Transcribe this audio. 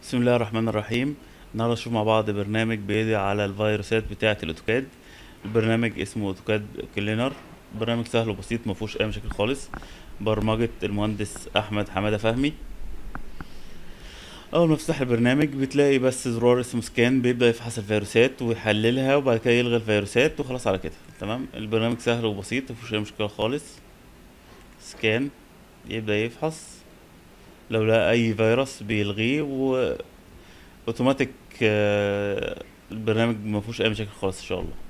بسم الله الرحمن الرحيم النهارده نشوف مع بعض برنامج بيقضي على الفيروسات بتاعة الاوتوكاد البرنامج اسمه اوتوكاد كلينر برنامج سهل وبسيط مفهوش اي مشاكل خالص برمجة المهندس احمد حمادة فهمي اول ما تفتح البرنامج بتلاقي بس زرار اسمه سكان بيبدأ يفحص الفيروسات ويحللها وبعد كده يلغي الفيروسات وخلاص على كده تمام البرنامج سهل وبسيط مفيهوش اي مشكلة خالص سكان يبدأ يفحص لو لقى اي فيروس بيلغيه و اوتوماتيك آه، البرنامج مفيهوش اي مشاكل خالص ان شاء الله